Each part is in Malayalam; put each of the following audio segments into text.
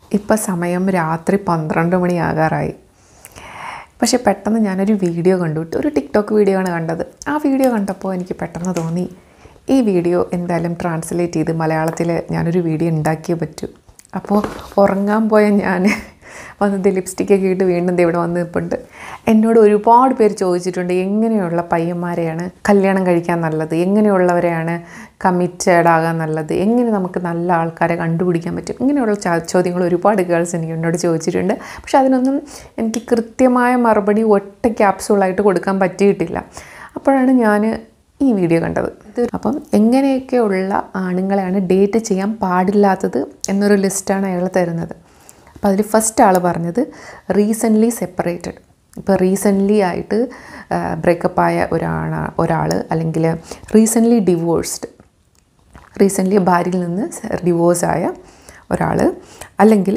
ഇപ്പം സമയം രാത്രി പന്ത്രണ്ട് മണിയാകാറായി പക്ഷെ പെട്ടെന്ന് ഞാനൊരു വീഡിയോ കണ്ടു ഒരു ടിക്ടോക്ക് വീഡിയോ ആണ് കണ്ടത് ആ വീഡിയോ കണ്ടപ്പോൾ എനിക്ക് പെട്ടെന്ന് തോന്നി ഈ വീഡിയോ എന്തായാലും ട്രാൻസ്ലേറ്റ് ചെയ്ത് മലയാളത്തിൽ ഞാനൊരു വീഡിയോ ഉണ്ടാക്കിയേ പറ്റൂ അപ്പോൾ ഉറങ്ങാൻ പോയ ഞാൻ വന്നത് ലിപ്സ്റ്റിക്കൊക്കെ ഇട്ട് വീണ്ടും ദേ ഇവിടെ വന്ന് നിൽപ്പുണ്ട് എന്നോട് ഒരുപാട് പേര് ചോദിച്ചിട്ടുണ്ട് എങ്ങനെയുള്ള പയ്യന്മാരെയാണ് കല്യാണം കഴിക്കാൻ നല്ലത് എങ്ങനെയുള്ളവരെയാണ് കമ്മിറ്റഡ് ആകാൻ നല്ലത് എങ്ങനെ നമുക്ക് നല്ല ആൾക്കാരെ കണ്ടുപിടിക്കാൻ പറ്റും ഇങ്ങനെയുള്ള ചാ- ചോദ്യങ്ങൾ ഒരുപാട് ഗേൾസ് എനിക്ക് എന്നോട് ചോദിച്ചിട്ടുണ്ട് പക്ഷെ അതിനൊന്നും എനിക്ക് കൃത്യമായ മറുപടി ഒറ്റ ക്യാപ്സൂളായിട്ട് കൊടുക്കാൻ പറ്റിയിട്ടില്ല അപ്പോഴാണ് ഞാൻ ഈ വീഡിയോ കണ്ടത് ഇത് അപ്പം എങ്ങനെയൊക്കെയുള്ള ആണുങ്ങളെയാണ് ഡേറ്റ് ചെയ്യാൻ പാടില്ലാത്തത് എന്നൊരു ലിസ്റ്റാണ് അയാൾ തരുന്നത് അപ്പോൾ അതിൽ ഫസ്റ്റ് ആൾ പറഞ്ഞത് റീസെൻ്റ്ലി സെപ്പറേറ്റഡ് ഇപ്പോൾ റീസെൻ്റ്ലി ആയിട്ട് ബ്രേക്കപ്പ് ആയ ഒരാള ഒരാൾ അല്ലെങ്കിൽ റീസെൻ്റ്ലി ഡിവോഴ്സ്ഡ് റീസെൻ്റ്ലി ഭാര്യയിൽ നിന്ന് ഡിവോഴ്സ് ആയ ഒരാൾ അല്ലെങ്കിൽ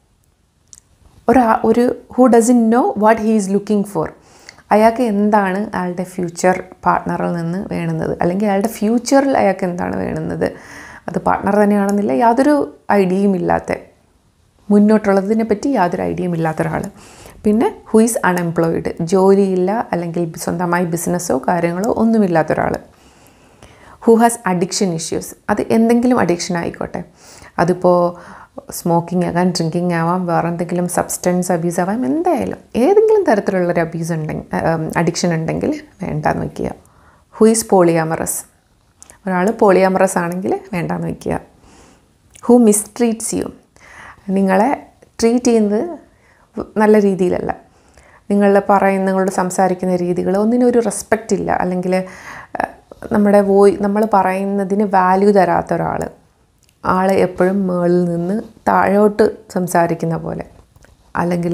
ഒരാ ഒരു who doesn't know what he is looking for അയാൾക്ക് എന്താണ് അയാളുടെ ഫ്യൂച്ചർ പാർട്ട്ണറിൽ നിന്ന് വേണ്ടുന്നത് അല്ലെങ്കിൽ അയാളുടെ ഫ്യൂച്ചറിൽ അയാൾക്ക് എന്താണ് വേണ്ടുന്നത് അത് പാർട്ട്ണർ തന്നെയാണെന്നില്ല യാതൊരു ഐഡിയയും ഇല്ലാത്ത മുന്നോട്ടുള്ളതിനെ പറ്റി യാതൊരു ഐഡിയയും ഇല്ലാത്ത ഒരാൾ പിന്നെ ഹു ഈസ് അൺഎംപ്ലോയിഡ് ജോലിയില്ല അല്ലെങ്കിൽ സ്വന്തമായി ബിസിനസ്സോ കാര്യങ്ങളോ ഒന്നുമില്ലാത്ത ഒരാൾ ഹു ഹാസ് അഡിക്ഷൻ ഇഷ്യൂസ് അത് എന്തെങ്കിലും അഡിക്ഷൻ ആയിക്കോട്ടെ അതിപ്പോൾ സ്മോക്കിംഗ് ആകാം ഡ്രിങ്കിങ് ആവാം വേറെ എന്തെങ്കിലും സബ്സ്റ്റൻസ് അബ്യൂസ് ആവാം എന്തായാലും ഏതെങ്കിലും തരത്തിലുള്ളൊരു അബ്യൂസ് ഉണ്ടെങ്കിൽ അഡിക്ഷൻ ഉണ്ടെങ്കിൽ വേണ്ടാന്ന് വയ്ക്കുക ഹു ഈസ് പോളിയാമറസ് ഒരാൾ പോളിയാമറസ് ആണെങ്കിൽ വേണ്ടാന്ന് വയ്ക്കുക ഹു മിസ്ട്രീറ്റ്സ് യു നിങ്ങളെ ട്രീറ്റ് ചെയ്യുന്നത് നല്ല രീതിയിലല്ല നിങ്ങൾ പറയുന്ന നിങ്ങളോട് സംസാരിക്കുന്ന രീതികൾ ഒന്നിനും ഒരു റെസ്പെക്റ്റ് ഇല്ല അല്ലെങ്കിൽ അഹ്, നമ്മുടെ വോയ് നമ്മൾ പറയുന്നതിന് വാല്യൂ തരാത്ത ഒരാൾ ആൾ എപ്പോഴും മുകളിൽ നിന്ന് താഴോട്ട് സംസാരിക്കുന്ന പോലെ അല്ലെങ്കിൽ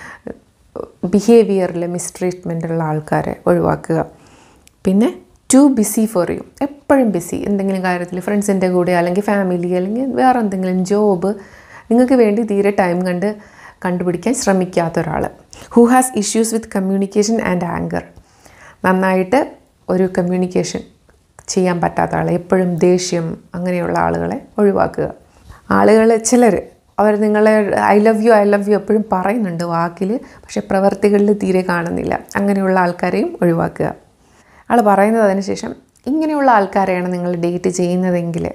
ബിഹേവിയറിൽ മിസ്ട്രീറ്റ്മെൻ്റ് ഉള്ള ആൾക്കാരെ ഒഴിവാക്കുക പിന്നെ ടു ബിസി ഫോർ യു എപ്പോഴും ബിസി എന്തെങ്കിലും കാര്യത്തിൽ ഫ്രണ്ട്സിൻ്റെ കൂടെ അല്ലെങ്കിൽ ഫാമിലി അല്ലെങ്കിൽ വേറെ എന്തെങ്കിലും ജോബ് നിങ്ങൾക്ക് വേണ്ടി തീരെ ടൈം കണ്ട് കണ്ടുപിടിക്കാൻ ശ്രമിക്കാത്ത ഒരാൾ who has issues with communication and anger നന്നായിട്ട് ഒരു കമ്മ്യൂണിക്കേഷൻ ചെയ്യാൻ പറ്റാത്ത ആൾ എപ്പോഴും ദേഷ്യം അങ്ങനെയുള്ള ആളുകളെ ഒഴിവാക്കുക ആളുകൾ ചിലർ അവർ നിങ്ങളെ I love you I love you എപ്പോഴും പറയുന്നുണ്ട് വാക്കിൽ പക്ഷെ പ്രവർത്തികളിൽ തീരെ കാണുന്നില്ല അങ്ങനെയുള്ള ആൾക്കാരെയും ഒഴിവാക്കുക ആൾ പറയുന്നത് അതിനുശേഷം ഇങ്ങനെയുള്ള ആൾക്കാരെയാണ് നിങ്ങൾ ഡേറ്റ് ചെയ്യുന്നതെങ്കിൽ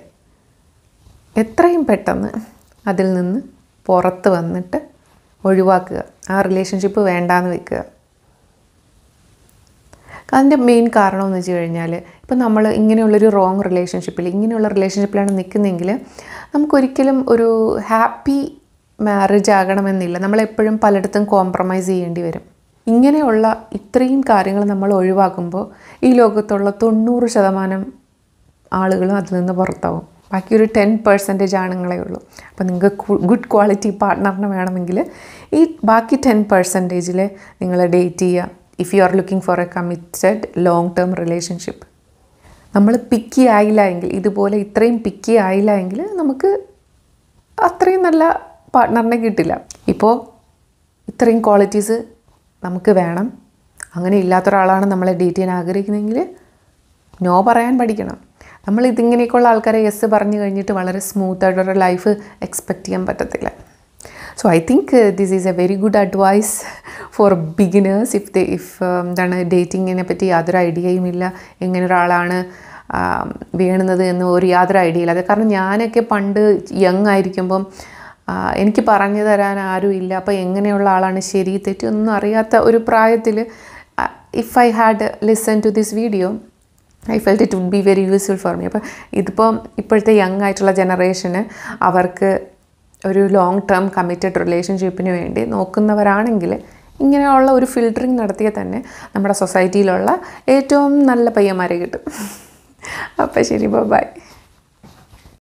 എത്രയും പെട്ടെന്ന് അതിൽ നിന്ന് പുറത്ത് വന്നിട്ട് ഒഴിവാക്കുക ആ റിലേഷൻഷിപ്പ് വേണ്ടാന്ന് വെക്കുക അതിൻ്റെ മെയിൻ കാരണം എന്ന് വെച്ച് കഴിഞ്ഞാൽ ഇപ്പം നമ്മൾ ഇങ്ങനെയുള്ളൊരു റോങ് റിലേഷൻഷിപ്പിൽ ഇങ്ങനെയുള്ള റിലേഷൻഷിപ്പിലാണ് നിൽക്കുന്നതെങ്കിൽ നമുക്കൊരിക്കലും ഒരു ഹാപ്പി മാരേജ് ആകണമെന്നില്ല നമ്മളെപ്പോഴും പലയിടത്തും കോംപ്രമൈസ് ചെയ്യേണ്ടി വരും ഇങ്ങനെയുള്ള ഇത്രയും കാര്യങ്ങൾ നമ്മൾ ഒഴിവാക്കുമ്പോൾ ഈ ലോകത്തുള്ള തൊണ്ണൂറ് ശതമാനം ആളുകളും അതിൽ നിന്ന് പുറത്താവും ബാക്കി ഒരു ടെൻ പെർസെൻറ്റേജ് ആണുങ്ങളേ ഉള്ളൂ അപ്പോൾ നിങ്ങൾക്ക് ഗുഡ് ക്വാളിറ്റി പാർട്ട്ണറിനെ വേണമെങ്കിൽ ഈ ബാക്കി ടെൻ പെർസെൻറ്റേജിൽ നിങ്ങൾ ഡേറ്റ് ചെയ്യുക if you are looking for a committed long term relationship നമ്മൾ പിക്കി ആയില്ല എങ്കിൽ ഇതുപോലെ ഇത്രയും പിക്കി ആയില്ല എങ്കിൽ നമുക്ക് അത്രയും നല്ല പാർട്ട്ണറിനെ കിട്ടില്ല ഇപ്പോൾ ഇത്രയും ക്വാളിറ്റീസ് നമുക്ക് വേണം അങ്ങനെ ഇല്ലാത്ത ഒരാളാണ് നമ്മളെ ഡേറ്റ് ചെയ്യാൻ ആഗ്രഹിക്കുന്നതെങ്കിൽ നോ പറയാൻ പഠിക്കണം നമ്മൾ ഇതിങ്ങനെയൊക്കെയുള്ള ആൾക്കാരെ യെസ് പറഞ്ഞു കഴിഞ്ഞിട്ട് വളരെ സ്മൂത്ത് ആയിട്ടൊരു ലൈഫ് എക്സ്പെക്റ്റ് ചെയ്യാൻ പറ്റത്തില്ല so I think this is a very good advice for beginners if the if എന്താണ് ഡേറ്റിങ്ങിനെ പറ്റി യാതൊരു ഐഡിയയും ഇല്ല എങ്ങനെ ഒരാളാണ് ആ, വീണുന്നത് എന്ന് ഒരു യാതൊരു ഐഡിയ ഇല്ല അത് കാരണം ഞാനൊക്കെ പണ്ട് യങ് ആയിരിക്കുമ്പം ആ, എനിക്ക് പറഞ്ഞു തരാൻ ആരും ഇല്ല അപ്പോൾ എങ്ങനെയുള്ള ആളാണ് ശരി തെറ്റി ഒന്നും അറിയാത്ത ഒരു പ്രായത്തിൽ if I had listen to this video I felt it would be very useful for me അപ്പോൾ ഇതിപ്പം ഇപ്പോഴത്തെ യങ് ആയിട്ടുള്ള ജനറേഷന് അവർക്ക് ഒരു ലോങ് ടേം കമ്മിറ്റഡ് റിലേഷൻഷിപ്പിന് വേണ്ടി നോക്കുന്നവരാണെങ്കിൽ ഇങ്ങനെയുള്ള ഒരു ഫിൽറ്ററിങ് നടത്തിയാൽ തന്നെ നമ്മുടെ സൊസൈറ്റിയിലുള്ള ഏറ്റവും നല്ല പയ്യന്മാരെ കിട്ടും അപ്പോൾ ശരി ബൈ